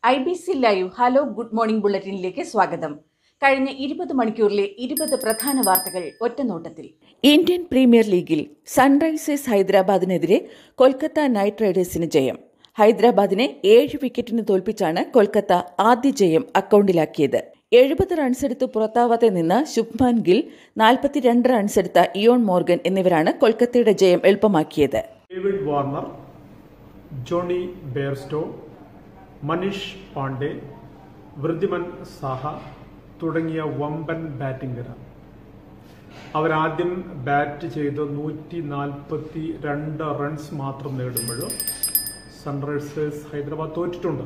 I B C live hello good morning ബുള്ളറ്റിനിലേക്ക് സ്വാഗതം കഴിഞ്ഞ ഇരുപത് മണിക്കൂറിലെ ഇരുപത് പ്രധാന വാർത്തകൾ ഒറ്റനോട്ടത്തിൽ ഇന്ത്യൻ പ്രീമിയർ ലീഗിൽ സൺറൈസേഴ്സ് ഹൈദരാബാദിനെതിരെ കൊൽക്കത്ത നൈറ്റ് റൈഡേഴ്സിന് ജയം ഹൈദരാബാദിനെ ഏഴ് വിക്കറ്റിന് തോൽപ്പിച്ചാണ് കൊൽക്കത്ത ആദ്യ ജയം അക്കൗണ്ടിലാക്കിയത് എഴുപത് റൺസെടുത്ത് പുറത്താവാതെ നിന്ന ശുഭ്മാൻ ഗിൽ നാൽപ്പത്തിരണ്ട് റൺസെടുത്ത ഇയോൺ മോർഗൻ എന്നിവരാണ് കൊൽക്കത്തയുടെ ജയം എളുപ്പമാക്കിയത് David Warner Jonny Bairstow Manish Pandey Wriddhiman Saha തുടങ്ങിയ വമ്പൻ ബാറ്റിംഗ് നിര അവരാദ്യം ബാറ്റ് ചെയ്ത് നൂറ്റി നാൽപ്പത്തി രണ്ട് റൺസ് മാത്രം നേടുമ്പോൾ സൺറൈസേഴ്സ് ഹൈദരാബാദ് തോറ്റിട്ടുണ്ട്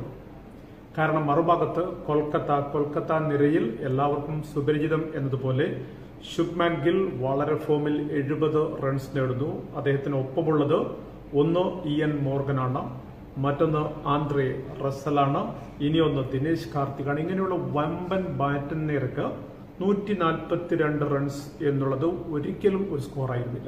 കാരണം മറുഭാഗത്ത് കൊൽക്കത്ത കൊൽക്കത്ത നിരയിൽ എല്ലാവർക്കും സുപരിചിതം എന്നതുപോലെ ശുഭ്മാൻ ഗിൽ വളരെ ഫോമിൽ എഴുപത് റൺസ് നേടുന്നു അദ്ദേഹത്തിന് ഒപ്പമുള്ളത് ഒന്ന് ഇ എൻ മോർഗനാണ് മറ്റൊന്ന് ആന്ധ്രേ റസലാണ് ഇനിയൊന്ന് ദിനേശ് കാർത്തികാണ് ഇങ്ങനെയുള്ള വമ്പൻ ബാറ്റൻ നിരക്ക് നൂറ്റി നാൽപ്പത്തിരണ്ട് റൺസ് എന്നുള്ളത് ഒരിക്കലും ഒരു സ്കോറായിരുന്നില്ല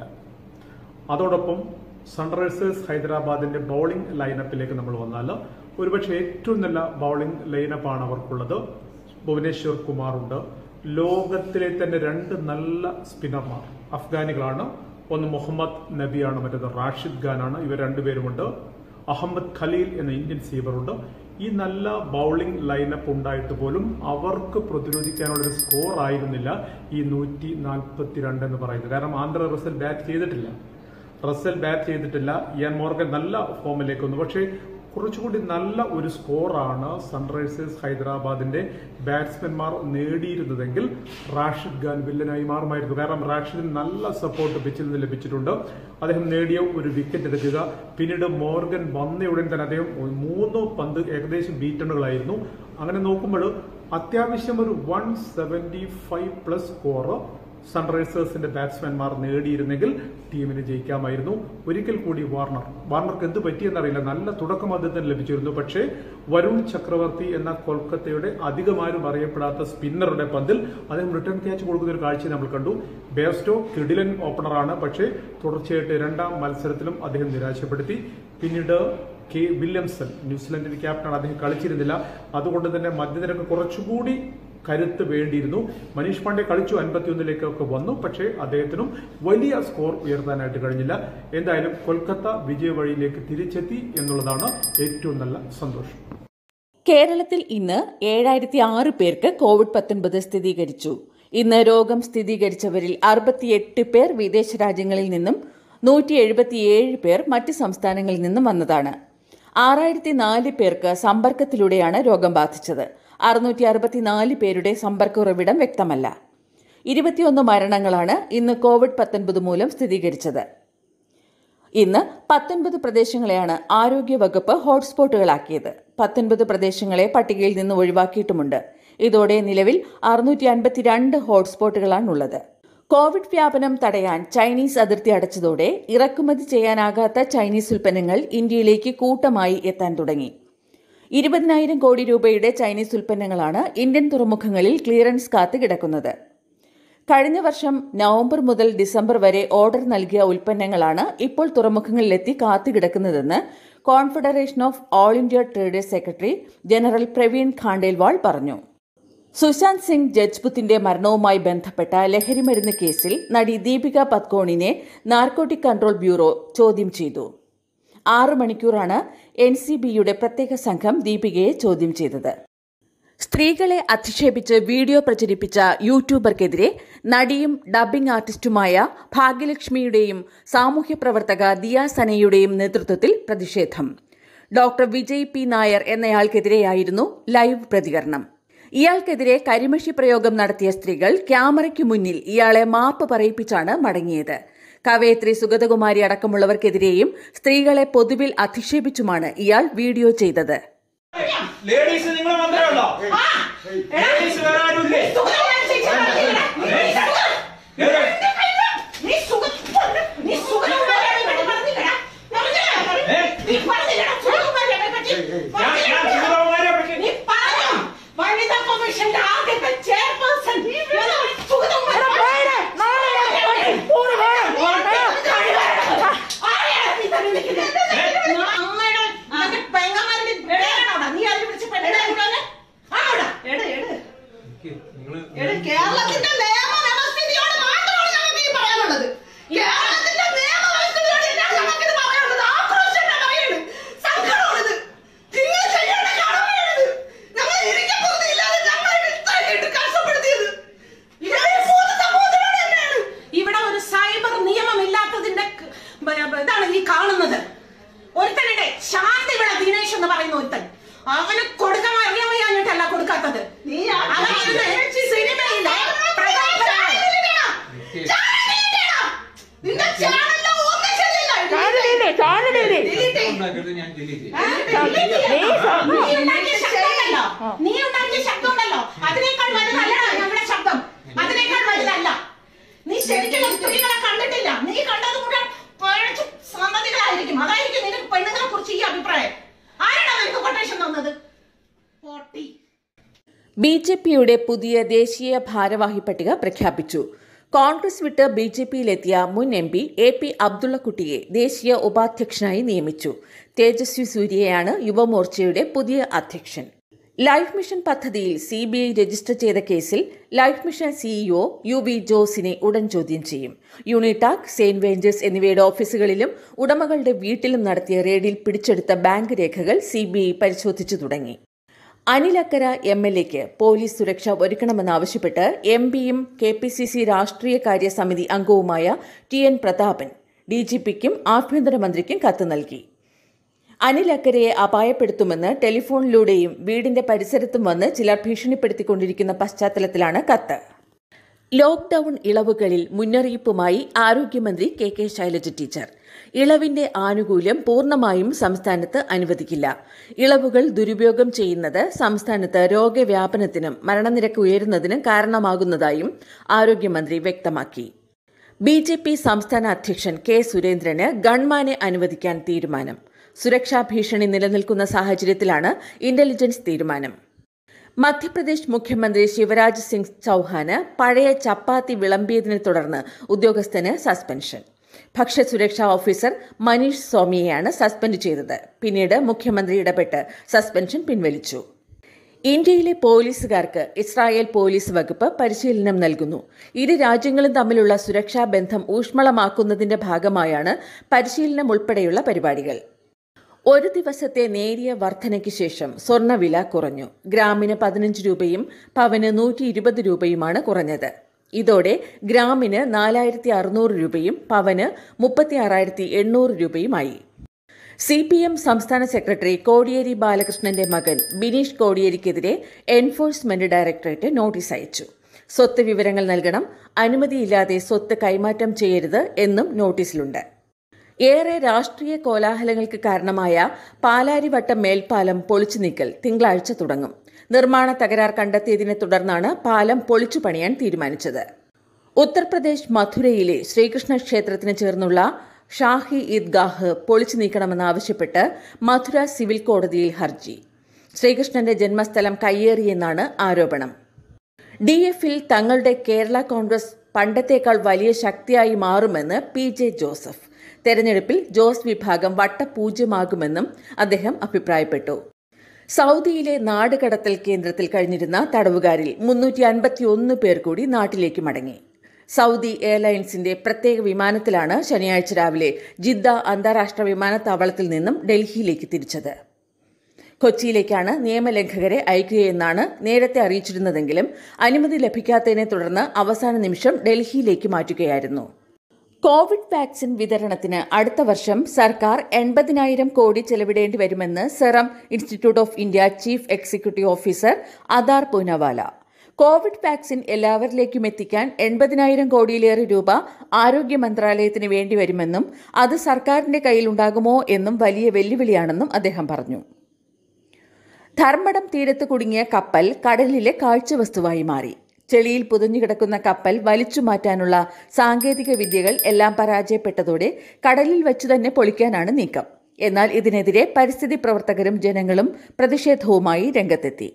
അതോടൊപ്പം സൺറൈസേഴ്സ് ഹൈദരാബാദിന്റെ ബൗളിംഗ് ലൈനപ്പിലേക്ക് നമ്മൾ വന്നാൽ ഒരുപക്ഷെ ഏറ്റവും നല്ല ബൗളിംഗ് ലൈനപ്പാണ് അവർക്കുള്ളത് ഭുവനേശ്വർ കുമാറുണ്ട് ലോകത്തിലെ തന്നെ രണ്ട് നല്ല സ്പിന്നർമാർ അഫ്ഗാനികളാണ് ഒന്ന് മുഹമ്മദ് നബിയാണ് മറ്റേത് റാഷിദ് ഖാനാണ് ഇവർ രണ്ടുപേരുമുണ്ട് അഹമ്മദ് ഖലീൽ എന്ന ഇന്ത്യൻ സീവറുണ്ട് ഈ നല്ല ബൗളിംഗ് ലൈനപ്പ് ഉണ്ടായിട്ട് പോലും അവർക്ക് പ്രതിരോധിക്കാനുള്ള ഒരു സ്കോർ ആയിരുന്നില്ല ഈ നൂറ്റി നാൽപ്പത്തിരണ്ട് എന്ന് പറയുന്നത് കാരണം ആന്ധ്ര റസൽ ബാറ്റ് ചെയ്തിട്ടില്ല റസൽ ബാറ്റ് ചെയ്തിട്ടില്ല ഇയാൻ മോർഗൻ നല്ല ഫോമിലേക്ക് വന്നു പക്ഷേ കുറച്ചുകൂടി നല്ല ഒരു സ്കോറാണ് സൺറൈസേഴ്സ് ഹൈദരാബാദിന്റെ ബാറ്റ്സ്മാൻമാർ നേടിയിരുന്നതെങ്കിൽ റാഷിദ് ഖാൻ വില്ലനായി മാറുമായിരുന്നു കാരണം റാഷിദിന് നല്ല സപ്പോർട്ട് പിച്ചിൽ നിന്ന് ലഭിച്ചിട്ടുണ്ട് അദ്ദേഹം നേടിയ ഒരു വിക്കറ്റ് എടുക്കുക പിന്നീട് മോർഗൻ വന്നയുടൻ തന്നെ അദ്ദേഹം മൂന്ന് പന്ത് ഏകദേശം ബീറ്റണുകളായിരുന്നു അങ്ങനെ നോക്കുമ്പോൾ അത്യാവശ്യം ഒരു one seventy five plus score സൺറൈസേഴ്സിന്റെ ബാറ്റ്സ്മാൻമാർ നേടിയിരുന്നെങ്കിൽ ടീമിന് ജയിക്കാമായിരുന്നു ഒരിക്കൽ കൂടി വാർണർ വാർണർക്ക് എന്ത് പറ്റിയെന്നറിയില്ല നല്ല തുടക്കം അദ്ദേഹത്തിന് ലഭിച്ചിരുന്നു പക്ഷേ വരുൺ ചക്രവർത്തി എന്ന കൊൽക്കത്തയുടെ അധികമാരും അറിയപ്പെടാത്ത സ്പിന്നറുടെ പന്തിൽ അദ്ദേഹം റിട്ടേൺ ക്യാച്ച് കൊടുക്കുന്ന ഒരു കാഴ്ച നമ്മൾ കണ്ടു ബേർസ്റ്റോ കിഡിലൻ ഓപ്പണറാണ് പക്ഷേ തുടർച്ചയായിട്ട് രണ്ടാം മത്സരത്തിലും അദ്ദേഹം നിരാശപ്പെടുത്തി പിന്നീട് കെ വില്യംസൺ ന്യൂസിലൻഡിന്റെ ക്യാപ്റ്റനാണ് അദ്ദേഹം കളിച്ചിരുന്നില്ല അതുകൊണ്ട് തന്നെ മധ്യനിരക്ക് കുറച്ചുകൂടി കരുത്ത് വേണ്ടിയിരുന്നു മനീഷ് പാണ്ഡെ കളിച്ചു അൻപത്തിയൊന്നിലേക്കൊക്കെ വന്നു പക്ഷേ അദ്ദേഹത്തിനും വലിയ സ്കോർ ഉയർത്താനായിട്ട് കഴിഞ്ഞില്ല എന്തായാലും കൊൽക്കത്ത വിജയവഴിയിലേക്ക് തിരിച്ചെത്തി എന്നുള്ളതാണ് ഏറ്റവും നല്ല സന്തോഷം കേരളത്തിൽ ഇന്ന് ഏഴായിരത്തി ആറ് പേർക്ക് കോവിഡ് പത്തൊൻപത് സ്ഥിരീകരിച്ചു ഇന്ന് രോഗം സ്ഥിരീകരിച്ചവരിൽ അറുപത്തിയെട്ട് പേർ വിദേശ രാജ്യങ്ങളിൽ നിന്നും നൂറ്റി എഴുപത്തിയേഴ് പേർ മറ്റ് സംസ്ഥാനങ്ങളിൽ നിന്നും വന്നതാണ് ആറായിരത്തി നാല് പേർക്ക് സമ്പർക്കത്തിലൂടെയാണ് രോഗം ബാധിച്ചത് അറുന്നൂറ്റി അറുപത്തിനാല് പേരുടെ സമ്പർക്ക ഉറവിടം വ്യക്തമല്ല ഇരുപത്തിയൊന്ന് മരണങ്ങളാണ് ഇന്ന് കോവിഡ് പത്തൊൻപത് മൂലം സ്ഥിരീകരിച്ചത് ഇന്ന് പത്തൊൻപത് പ്രദേശങ്ങളെയാണ് ആരോഗ്യവകുപ്പ് ഹോട്ട്സ്പോട്ടുകളാക്കിയത് പത്തൊൻപത് പ്രദേശങ്ങളെ പട്ടികയിൽ നിന്ന് ഒഴിവാക്കിയിട്ടുമുണ്ട് ഇതോടെ നിലവിൽ അറുന്നൂറ്റി അൻപത്തിരണ്ട് ഹോട്ട്സ്പോട്ടുകളാണുള്ളത് കോവിഡ് വ്യാപനം തടയാൻ ചൈനീസ് അതിർത്തി അടച്ചതോടെ ഇറക്കുമതി ചെയ്യാനാകാത്ത ചൈനീസ് ഉൽപ്പന്നങ്ങൾ ഇന്ത്യയിലേക്ക് കൂട്ടമായി എത്താൻ തുടങ്ങി ഇരുപതിനായിരം കോടി രൂപയുടെ ചൈനീസ് ഉൽപ്പന്നങ്ങളാണ് ഇന്ത്യൻ തുറമുഖങ്ങളിൽ ക്ലിയറൻസ് കാത്ത് കിടക്കുന്നത് കഴിഞ്ഞ വർഷം നവംബർ മുതൽ ഡിസംബർ വരെ ഓർഡർ നൽകിയ ഉൽപ്പന്നങ്ങളാണ് ഇപ്പോൾ തുറമുഖങ്ങളിലെത്തി കാത്തുകിടക്കുന്നതെന്ന് confederation of all India traders secretary general Praveen Khandelwal പറഞ്ഞു സുശാന്ത് സിംഗ് ജജ്പുത്തിന്റെ മരണവുമായി ബന്ധപ്പെട്ട ലഹരിമരുന്ന് കേസിൽ നടി ദീപിക പത്കോണിനെ നാർക്കോട്ടിക് കൺട്രോൾ ബ്യൂറോ ചോദ്യം ചെയ്തു ആറ് മണിക്കൂറാണ് എൻ സി ബിയുടെ പ്രത്യേക സംഘം ദീപികയെ ചോദ്യം ചെയ്തത് സ്ത്രീകളെ അധിക്ഷേപിച്ച് വീഡിയോ പ്രചരിപ്പിച്ച യൂട്യൂബർക്കെതിരെ നടിയും ഡബ്ബിംഗ് ആർട്ടിസ്റ്റുമായ ഭാഗ്യലക്ഷ്മിയുടെയും സാമൂഹ്യ പ്രവർത്തക ദിയ സനയുടെയും നേതൃത്വത്തിൽ പ്രതിഷേധം ഡോക്ടർ വിജയ് പി നായർ എന്നയാൾക്കെതിരെയായിരുന്നു ലൈവ് പ്രതികരണം ഇയാൾക്കെതിരെ കരിമഷി പ്രയോഗം നടത്തിയ സ്ത്രീകൾ ക്യാമറയ്ക്ക് മുന്നിൽ ഇയാളെ മാപ്പ് പറയിപ്പിച്ചാണ് മടങ്ങിയത് കവയത്രി സുഗതകുമാരി അടക്കമുള്ളവർക്കെതിരെയും സ്ത്രീകളെ പൊതുവിൽ അധിക്ഷേപിച്ചുമാണ് ഇയാൾ വീഡിയോ ചെയ്തത് ലേഡീസ് നിങ്ങൾ മാത്രമേ ഉള്ളോ ലേഡീസ് വേറെ ആരുമില്ലേ ഞാൻ ഞാൻ സുഗതകുമാരിയെ പറ്റി വനിതാ കമ്മീഷന്റെ ആദ്യത്തെ ചെയർപേഴ്സൺ അമ്മയുടെ പെങ്ങന്മാരുടെ നീ അതിൽ വിളിച്ച് പെണ്ണെ അവന് കൊടുക്കാൻ അറിയാൻ വയ്യാഞ്ഞിട്ടല്ല കൊടുക്കാത്തത് അവനാണ് സിനിമയിലെ പ്രഗത്ഭനായ നിന്റെ ചാനലിലെ ഒന്നും ശരിയല്ല. Delete ചെയ്യ്. ഉണ്ടാക്കരുത്, ഞാൻ delete ചെയ്യും. നീ ഉണ്ടാക്കിയ ശബ്ദമുണ്ടല്ലോ നീ ഉണ്ടാക്കിയ ശബ്ദമുണ്ടല്ലോ അതിനേക്കാൾ വലുതല്ലടാ ഞങ്ങളുടെ ശബ്ദം അതിനേക്കാൾ വലുതല്ല നീ ശരിക്കുള്ള സ്ത്രീകളെ കണ്ടിട്ടില്ല നീ കണ്ടത് മുഴുവൻ പഴച്ച സമ്മതികളായിരിക്കും അതായിരിക്കും നിനക്ക് പെണ്ണുങ്ങളെ കുറിച്ച് ഈ അഭിപ്രായം ആരാണ് നിനക്ക് കൊട്ടേഷൻ തന്നത് പൊട്ടി ബി ജെ പിയുടെ പുതിയ ദേശീയ ഭാരവാഹി പട്ടിക പ്രഖ്യാപിച്ചു കോൺഗ്രസ് വിട്ട് ബി ജെ പിയിലെത്തിയ മുൻ എം പി എ പി അബ്ദുള്ളക്കുട്ടിയെ ദേശീയ ഉപാധ്യക്ഷനായി നിയമിച്ചു തേജസ്വി സൂര്യയാണ് യുവമോർച്ചയുടെ പുതിയ അധ്യക്ഷൻ ലൈഫ് മിഷൻ പദ്ധതിയിൽ സി ബി ഐ രജിസ്റ്റർ ചെയ്ത കേസിൽ life mission CEO U V ജോസിനെ ഉടൻ ചോദ്യം ചെയ്യും യൂണിടാക് സെയിന്റ് വേഞ്ചേഴ്സ് എന്നിവയുടെ ഓഫീസുകളിലും ഉടമകളുടെ വീട്ടിലും നടത്തിയ റെയ്ഡിൽ പിടിച്ചെടുത്ത ബാങ്ക് രേഖകൾ സി ബി ഐ പരിശോധിച്ചു തുടങ്ങി അനിലക്കര എം എൽ എക്ക് പോലീസ് സുരക്ഷ ഒരുക്കണമെന്നാവശ്യപ്പെട്ട് എം പിയും കെ പി സി സി രാഷ്ട്രീയകാര്യ സമിതി അംഗവുമായ T N Prathapan D G പിക്കും ആഭ്യന്തരമന്ത്രിക്കും കത്ത് നൽകി അനിലക്കരയെ അപായപ്പെടുത്തുമെന്ന് ടെലിഫോണിലൂടെയും വീടിന്റെ പരിസരത്തും വന്ന് ചിലർ ഭീഷണിപ്പെടുത്തിക്കൊണ്ടിരിക്കുന്ന പശ്ചാത്തലത്തിലാണ് കത്ത് ലോക്ഡൌൺ ഇളവുകളിൽ മുന്നറിയിപ്പുമായി ആരോഗ്യമന്ത്രി കെ കെ ശൈലജ ടീച്ചർ ഇളവിന്റെ ആനുകൂല്യം പൂർണ്ണമായും സംസ്ഥാനത്ത് അനുവദിക്കില്ല ഇളവുകൾ ദുരുപയോഗം ചെയ്യുന്നത് സംസ്ഥാനത്ത് രോഗവ്യാപനത്തിനും മരണനിരക്ക് ഉയരുന്നതിനും കാരണമാകുന്നതായും ആരോഗ്യമന്ത്രി വ്യക്തമാക്കി ബി ജെ പി സംസ്ഥാന അധ്യക്ഷൻ കെ സുരേന്ദ്രന് ഗൺമാനെ അനുവദിക്കാൻ തീരുമാനം സുരക്ഷാ ഭീഷണി നിലനിൽക്കുന്ന സാഹചര്യത്തിലാണ് ഇന്റലിജൻസ് തീരുമാനം മധ്യപ്രദേശ് മുഖ്യമന്ത്രി ശിവരാജ് സിംഗ് ചൌഹാന് പഴയ ചപ്പാത്തി വിളമ്പിയതിനെ തുടർന്ന് ഉദ്യോഗസ്ഥന് സസ്പെൻഷൻ ഭക്ഷ്യസുരക്ഷാ ഓഫീസർ മനീഷ് സ്വാമിയെയാണ് സസ്പെൻഡ് ചെയ്തത് പിന്നീട് മുഖ്യമന്ത്രി ഇടപെട്ട് സസ്പെൻഷൻ പിൻവലിച്ചു ഇന്ത്യയിലെ പോലീസുകാർക്ക് ഇസ്രായേൽ പോലീസ് വകുപ്പ് പരിശീലനം നൽകുന്നു ഇരു രാജ്യങ്ങളും തമ്മിലുള്ള സുരക്ഷാ ബന്ധം ഊഷ്മളമാക്കുന്നതിന്റെ ഭാഗമായാണ് പരിശീലനം ഉൾപ്പെടെയുള്ള പരിപാടികൾ ഒരു ദിവസത്തെ നേരിയ വർധനയ്ക്ക് ശേഷം സ്വർണ്ണവില കുറഞ്ഞു ഗ്രാമിന് പതിനഞ്ച് രൂപയും പവന് നൂറ്റി ഇരുപത് രൂപയുമാണ് കുറഞ്ഞത് ഇതോടെ ഗ്രാമിന് നാലായിരത്തി അറുന്നൂറ് രൂപയും പവന് മുപ്പത്തി ആറായിരത്തി എണ്ണൂറ് രൂപയുമായി സി പി എം സംസ്ഥാന സെക്രട്ടറി കോടിയേരി ബാലകൃഷ്ണന്റെ മകൻ ബിനീഷ് കോടിയേരിക്കെതിരെ എൻഫോഴ്സ്മെന്റ് ഡയറക്ടറേറ്റ് നോട്ടീസ് അയച്ചു സ്വത്ത് വിവരങ്ങൾ നൽകണം അനുമതിയില്ലാതെ സ്വത്ത് കൈമാറ്റം ചെയ്യരുത് എന്നും നോട്ടീസിലുണ്ട് ഏറെ രാഷ്ട്രീയ കോലാഹലങ്ങൾക്ക് കാരണമായ പാലാരിവട്ടം മേൽപ്പാലം പൊളിച്ചു നീക്കൽ തിങ്കളാഴ്ച തുടങ്ങും നിർമ്മാണ തകരാർ കണ്ടെത്തിയതിനെ തുടർന്നാണ് പാലം പൊളിച്ചു പണിയാൻ തീരുമാനിച്ചത് ഉത്തർപ്രദേശ് മഥുരയിലെ ശ്രീകൃഷ്ണ ക്ഷേത്രത്തിന് ചേർന്നുള്ള ഷാഹി ഈദ്ഗാഹ് പൊളിച്ചു നീക്കണമെന്നാവശ്യപ്പെട്ട് മഥുര സിവിൽ കോടതിയിൽ ഹർജി ശ്രീകൃഷ്ണന്റെ ജന്മസ്ഥലം കയ്യേറിയെന്നാണ് ആരോപണം ഡി എഫിൽ തങ്ങളുടെ കേരള കോൺഗ്രസ് പണ്ടത്തേക്കാൾ വലിയ ശക്തിയായി മാറുമെന്ന് പി ജെ ജോസഫ് തെരഞ്ഞെടുപ്പിൽ ജോസ് വിഭാഗം വട്ടപൂജ്യമാകുമെന്നും അദ്ദേഹം അഭിപ്രായപ്പെട്ടു സൗദിയിലെ നാടുകടത്തൽ കേന്ദ്രത്തിൽ കഴിഞ്ഞിരുന്ന തടവുകാരിൽ മുന്നൂറ്റി അൻപത്തിയൊന്ന് പേർ കൂടി നാട്ടിലേക്ക് മടങ്ങി സൗദി എയർലൈൻസിന്റെ പ്രത്യേക വിമാനത്തിലാണ് ശനിയാഴ്ച രാവിലെ ജിദ്ദ അന്താരാഷ്ട്ര വിമാനത്താവളത്തിൽ നിന്നും ഡൽഹിയിലേക്ക് തിരിച്ചത് കൊച്ചിയിലേക്കാണ് നിയമലംഘകരെ അയക്കുകയെന്നാണ് നേരത്തെ അറിയിച്ചിരുന്നതെങ്കിലും അനുമതി ലഭിക്കാത്തതിനെ തുടർന്ന് അവസാന നിമിഷം ഡൽഹിയിലേക്ക് മാറ്റുകയായിരുന്നു കോവിഡ് വാക്സിൻ വിതരണത്തിന് അടുത്ത വർഷം സർക്കാർ എൺപതിനായിരം കോടി ചെലവിടേണ്ടി വരുമെന്ന് serum institute of India chief executive officer Adar Poonawalla Covid vaccine എല്ലാവരിലേക്കും എത്തിക്കാൻ എൺപതിനായിരം കോടിയിലേറെ രൂപ ആരോഗ്യ മന്ത്രാലയത്തിന് വേണ്ടിവരുമെന്നും അത് സർക്കാരിന്റെ കയ്യിലുണ്ടാകുമോ എന്നും വലിയ വെല്ലുവിളിയാണെന്നും അദ്ദേഹം പറഞ്ഞു ധർമ്മടം തീരത്ത് കുടുങ്ങിയ കപ്പൽ കടലിലെ കാഴ്ചവസ്തുവായി മാറി ചെളിയിൽ പുതഞ്ഞുകിടക്കുന്ന കപ്പൽ വലിച്ചു മാറ്റാനുള്ള സാങ്കേതിക വിദ്യകൾ എല്ലാം പരാജയപ്പെട്ടതോടെ കടലിൽ വെച്ചു തന്നെ പൊളിക്കാനാണ് നീക്കം എന്നാൽ ഇതിനെതിരെ പരിസ്ഥിതി പ്രവർത്തകരും ജനങ്ങളും പ്രതിഷേധവുമായി രംഗത്തെത്തി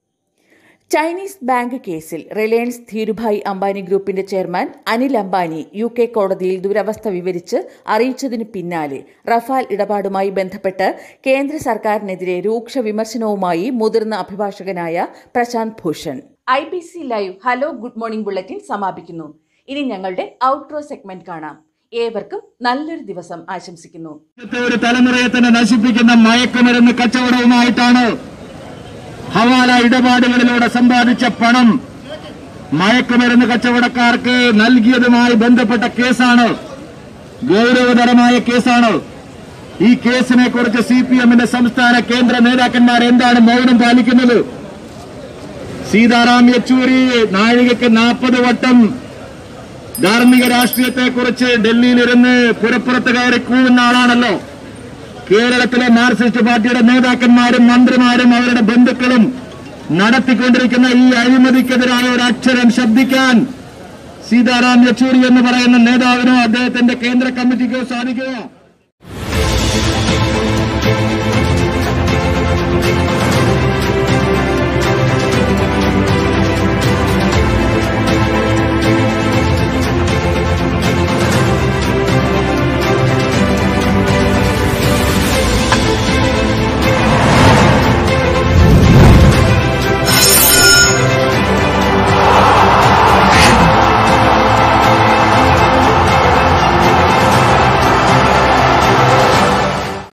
ചൈനീസ് ബാങ്ക് കേസിൽ റിലയൻസ് ധീരുഭായ് അംബാനി ഗ്രൂപ്പിന്റെ chairman Anil Ambani U K കോടതിയിൽ ദുരവസ്ഥ വിവരിച്ച് അറിയിച്ചതിന് പിന്നാലെ റഫാൽ ഇടപാടുമായി ബന്ധപ്പെട്ട് കേന്ദ്ര സർക്കാരിനെതിരെ രൂക്ഷ വിമർശനവുമായി മുതിർന്ന അഭിഭാഷകനായ Prashant Bhushan I B C live hello good morning bulletin സമാപിക്കുന്നു ഇനി ഞങ്ങളുടെ ഔട്ട്രോ സെഗ്മെന്റ് കാണാം ഏവർക്കും നല്ലൊരു ദിവസം ആശംസിക്കുന്നു ഇന്നത്തെ ഒരു തലമുറയെ തന്നെ നശിപ്പിക്കുന്ന മയക്കുമരുന്ന് കച്ചവടവുമായിട്ടാണ് ഹവാല ഇടപാടുകളിലൂടെ സമ്പാദിച്ച പണം മയക്കുമരുന്ന് കച്ചവടക്കാർക്ക് നൽകിയതുമായി ബന്ധപ്പെട്ട കേസാണ് ഗൗരവതരമായ കേസാണ് ഈ കേസിനെ കുറിച്ച് സി പി എമ്മിന്റെ സംസ്ഥാന കേന്ദ്ര നേതാക്കന്മാർ എന്താണ് മൗനം പാലിക്കുന്നത് സീതാറാം യെച്ചൂരി നാഴികക്ക് നാൽപ്പത് വട്ടം ധാർമ്മിക രാഷ്ട്രീയത്തെക്കുറിച്ച് ഡൽഹിയിലിരുന്ന് പുരപ്പുറത്ത് കയറി കൂവുന്ന ആളാണല്ലോ കേരളത്തിലെ മാർക്സിസ്റ്റ് പാർട്ടിയുടെ നേതാക്കന്മാരും മന്ത്രിമാരും അവരുടെ ബന്ധുക്കളും നടത്തിക്കൊണ്ടിരിക്കുന്ന ഈ അഴിമതിക്കെതിരായ ഒരു അക്ഷരം ശബ്ദിക്കാൻ സീതാറാം യെച്ചൂരി എന്ന് പറയുന്ന നേതാവിനോ അദ്ദേഹത്തിന്റെ കേന്ദ്ര കമ്മിറ്റിക്കോ സാധിക്കുമോ